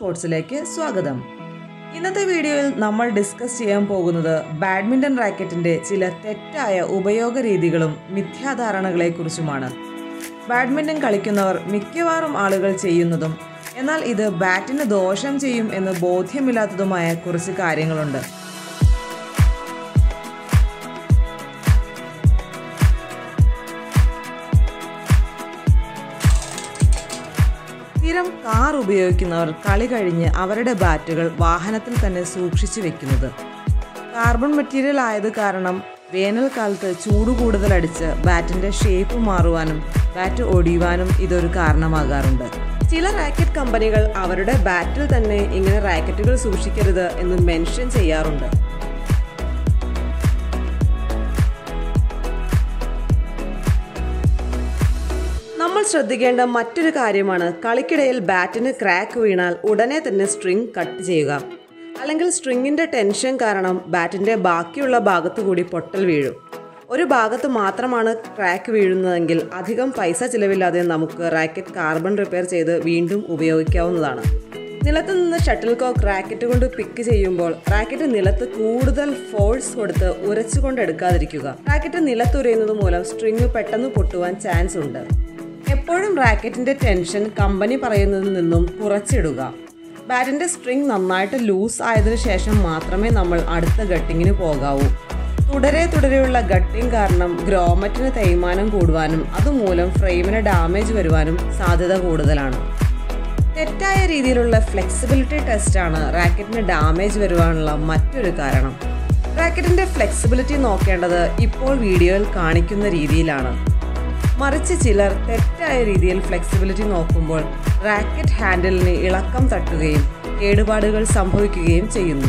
സ്പോർട്സിലേക്ക് സ്വാഗതം ഇന്നത്തെ വീഡിയോയിൽ നമ്മൾ ഡിസ്കസ് ചെയ്യാൻ പോകുന്നത് ബാഡ്മിൻ്റൺ റാക്കറ്റിൻ്റെ ചില തെറ്റായ ഉപയോഗ രീതികളും മിഥ്യാധാരണകളെക്കുറിച്ചുമാണ് ബാഡ്മിൻ്റൺ കളിക്കുന്നവർ മിക്കവാറും ആളുകൾ ചെയ്യുന്നതും എന്നാൽ ഇത് ബാറ്റിന് ദോഷം ചെയ്യും എന്ന് ബോധ്യമില്ലാത്തതുമായ കുറച്ച് കാര്യങ്ങളുണ്ട് സ്ഥിരം കാർ ഉപയോഗിക്കുന്നവർ കളി കഴിഞ്ഞ് അവരുടെ ബാറ്റുകൾ വാഹനത്തിൽ തന്നെ സൂക്ഷിച്ചു വെക്കുന്നത് കാർബൺ മെറ്റീരിയൽ ആയത് കാരണം വേനൽക്കാലത്ത് ചൂട് കൂടുതലടിച്ച് ബാറ്റിന്റെ ഷേപ്പ് മാറുവാനും ബാറ്റ് ഒടിയുവാനും ഇതൊരു കാരണമാകാറുണ്ട് ചില റാക്കറ്റ് കമ്പനികൾ അവരുടെ ബാറ്റിൽ തന്നെ ഇങ്ങനെ റാക്കറ്റുകൾ സൂക്ഷിക്കരുത് എന്ന് മെൻഷൻ ചെയ്യാറുണ്ട് നമ്മൾ ശ്രദ്ധിക്കേണ്ട മറ്റൊരു കാര്യമാണ് കളിക്കിടയിൽ ബാറ്റിന് ക്രാക്ക് വീണാൽ ഉടനെ തന്നെ സ്ട്രിങ് കട്ട് ചെയ്യുക അല്ലെങ്കിൽ സ്ട്രിങ്ങിന്റെ ടെൻഷൻ കാരണം ബാറ്റിന്റെ ബാക്കിയുള്ള ഭാഗത്തു കൂടി പൊട്ടൽ വീഴും ഒരു ഭാഗത്ത് മാത്രമാണ് ക്രാക്ക് വീഴുന്നതെങ്കിൽ അധികം പൈസ ചിലവില്ലാതെ നമുക്ക് റാക്കറ്റ് കാർബൺ റിപ്പയർ ചെയ്ത് വീണ്ടും ഉപയോഗിക്കാവുന്നതാണ് നിലത്ത് നിന്ന് ഷട്ടിൽ കോക്ക് റാക്കറ്റ് കൊണ്ട് പിക്ക് ചെയ്യുമ്പോൾ റാക്കറ്റ് നിലത്ത് കൂടുതൽ ഫോഴ്സ് കൊടുത്ത് ഉരച്ചുകൊണ്ട് എടുക്കാതിരിക്കുക റാക്കറ്റ് നിലത്തുരയുന്നത് മൂലം സ്ട്രിങ് പെട്ടെന്ന് പൊട്ടുവാൻ ചാൻസ് ഉണ്ട് എപ്പോഴും റാക്കറ്റിന്റെ ടെൻഷൻ കമ്പനി പറയുന്നതിൽ നിന്നും കുറച്ചിടുക ബാറ്റിന്റെ സ്ട്രിങ് നന്നായിട്ട് ലൂസ് ആയതിനു ശേഷം മാത്രമേ നമ്മൾ അടുത്ത ഗട്ടിങ്ങിന് പോകാവൂ തുടരെ തുടരെയുള്ള ഗട്ടിങ് കാരണം ഗ്രോമറ്റിന് തേയ്മാനം കൂടുവാനും അതുമൂലം ഫ്രെയിമിന് ഡാമേജ് വരുവാനും സാധ്യത കൂടുതലാണ് തെറ്റായ രീതിയിലുള്ള ഫ്ലെക്സിബിലിറ്റി ടെസ്റ്റാണ് റാക്കറ്റിന് ഡാമേജ് വരുവാനുള്ള മറ്റൊരു കാരണം റാക്കറ്റിന്റെ ഫ്ലെക്സിബിലിറ്റി നോക്കേണ്ടത് ഇപ്പോൾ വീഡിയോയിൽ കാണിക്കുന്ന രീതിയിലാണ് മറിച്ച് ചിലർ തെറ്റായ രീതിയിൽ ഫ്ലെക്സിബിലിറ്റി നോക്കുമ്പോൾ റാക്കറ്റ് ഹാൻഡിലിന് ഇളക്കം തട്ടുകയും കേടുപാടുകൾ സംഭവിക്കുകയും ചെയ്യുന്നു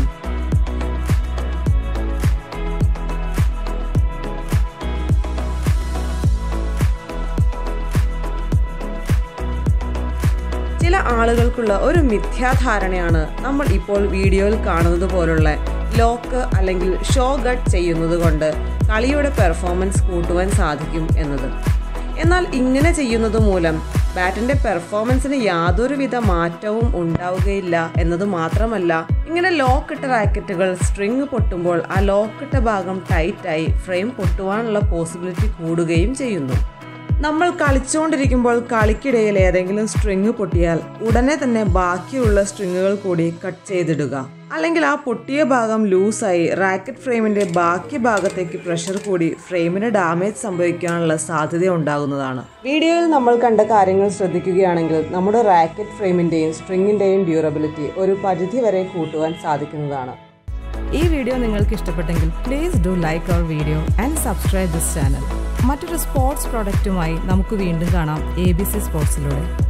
ചില ആളുകൾക്കുള്ള ഒരു മിഥ്യാധാരണയാണ് നമ്മൾ ഇപ്പോൾ വീഡിയോയിൽ കാണുന്നത് പോലുള്ള ലോക്ക് അല്ലെങ്കിൽ ഷോ ഗട്ട് ചെയ്യുന്നത് കൊണ്ട് കളിയുടെ പെർഫോമൻസ് കൂട്ടുവാൻ സാധിക്കും എന്നത് എന്നാൽ ഇങ്ങനെ ചെയ്യുന്നത് മൂലം ബാറ്റിന്റെ പെർഫോമൻസിന് യാതൊരുവിധ മാറ്റവും ഉണ്ടാവുകയില്ല എന്നത് മാത്രമല്ല ഇങ്ങനെ ലോക്കിട്ട റാക്കറ്റുകൾ സ്ട്രിങ് പൊട്ടുമ്പോൾ ആ ലോക്കിട്ട ഭാഗം ടൈറ്റായി ഫ്രെയിം പൊട്ടുവാനുള്ള പോസിബിലിറ്റി കൂടുകയും ചെയ്യുന്നു നമ്മൾ കളിച്ചുകൊണ്ടിരിക്കുമ്പോൾ കളിക്കിടയിൽ ഏതെങ്കിലും സ്ട്രിങ് പൊട്ടിയാൽ ഉടനെ തന്നെ ബാക്കിയുള്ള സ്ട്രിങ്ങുകൾ കൂടി കട്ട് ചെയ്തിടുക അല്ലെങ്കിൽ ആ പൊട്ടിയ ഭാഗം ലൂസായി റാക്കറ്റ് ഫ്രെയിമിന്റെ ബാക്കി ഭാഗത്തേക്ക് പ്രഷർ കൂടി ഫ്രെയിമിന് ഡാമേജ് സംഭവിക്കാനുള്ള സാധ്യത ഉണ്ടാകുന്നതാണ് വീഡിയോയിൽ നമ്മൾ കണ്ട കാര്യങ്ങൾ ശ്രദ്ധിക്കുകയാണെങ്കിൽ നമ്മുടെ റാക്കറ്റ് ഫ്രെയിമിന്റെയും സ്ട്രിങ്ങിന്റെയും ഡ്യൂറബിലിറ്റി ഒരു പരിധി വരെ കൂട്ടുവാൻ സാധിക്കുന്നതാണ് ഈ വീഡിയോ നിങ്ങൾക്ക് ഇഷ്ടപ്പെട്ടെങ്കിൽ please do like our video and subscribe this channel മറ്റൊരു സ്പോർട്സ് പ്രോഡക്റ്റുമായി നമുക്ക് വീണ്ടും കാണാം എ ബി സി സ്പോർട്സിലൂടെ